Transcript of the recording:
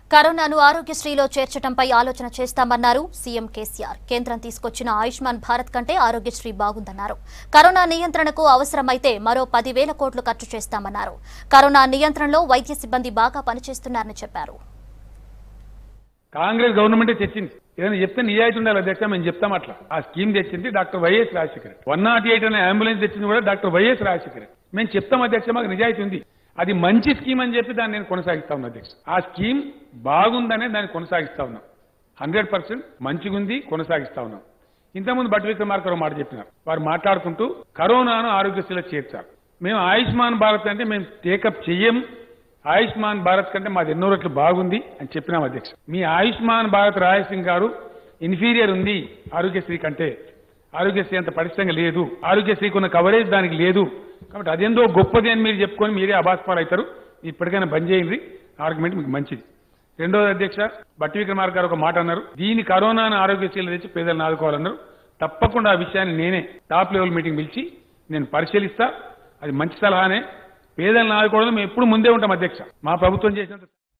కరోనాను ఆరోగ్యశ్రీలో చేర్చడంపై ఆలోచన చేస్తామన్నారు సీఎం కేసీఆర్ కేంద్రం తీసుకొచ్చిన ఆయుష్మాన్ భారత్ కంటే ఆరోగ్యశ్రీ బాగుందన్నారు కరోనా నియంత్రణకు అవసరమైతే మరో పదివేల కోట్లు ఖర్చు చేస్తామన్నారు కరోనా నియంత్రణలో వైద్య సిబ్బంది బాగా పనిచేస్తున్నారని చెప్పారు కాంగ్రెస్ గవర్నమెంటే తెచ్చింది ఏదైనా చెప్తే నిజాయితీ ఉండాలి అధ్యక్ష మేము చెప్తాం అట్లా ఆ స్కీమ్ తెచ్చింది doctor YS Rajasekhar one nought eight అనే అంబులెన్స్ తెచ్చింది కూడా డాక్టర్ వైఎస్ రాజశేఖర్ మేము చెప్తాం అధ్యక్ష మాకు నిజాయితీ ఉంది అది మంచి స్కీమ్ అని చెప్పి దాన్ని నేను కొనసాగిస్తా ఉన్నా అధ్యక్ష ఆ స్కీమ్ బాగుందనే దాన్ని కొనసాగిస్తా ఉన్నాం హండ్రెడ్ పర్సెంట్ మంచిగుంది కొనసాగిస్తా ఉన్నాం ఇంతకుముందు బట్టి విక్రమార్క మాట చెప్పినారు వారు మాట్లాడుకుంటూ కరోనాను ఆరోగ్యశ్రీలో చేర్చారు మేము ఆయుష్మాన్ భారత్ అంటే మేము టేకప్ చెయ్యం ఆయుష్మాన్ భారత్ కంటే మాది ఎన్నో రెట్లు బాగుంది అని చెప్పినాం అధ్యక్ష మీ ఆయుష్మాన్ భారత్ రాయసింగ్ గారు ఇన్ఫీరియర్ ఉంది ఆరోగ్యశ్రీ కంటే ఆరోగ్యశ్రీ అంత పటిష్టంగా లేదు ఆరోగ్యశ్రీకి ఉన్న కవరేజ్ దానికి లేదు కాబట్టి అదేందో గొప్పది అని మీరు చెప్పుకొని మీరే అబాస్పాలు అవుతారు ఇప్పటికైనా బంద్ చేయండి ఆర్గ్యుమెంట్ మీకు మంచిది రెండోది అధ్యక్ష బట్టి విక్రమార్క గారు ఒక మాట అన్నారు దీని కరోనాను ఆరోగ్యశ్రీలు తెచ్చి పేదలను ఆదుకోవాలన్నారు తప్పకుండా ఆ విషయాన్ని నేనే టాప్ లెవెల్ మీటింగ్ పిలిచి నేను పరిశీలిస్తా అది మంచి సలహానే పేదలను ఆదుకోవడం మేము ఎప్పుడు ముందే ఉంటాం అధ్యక్ష మా ప్రభుత్వం చేసినంత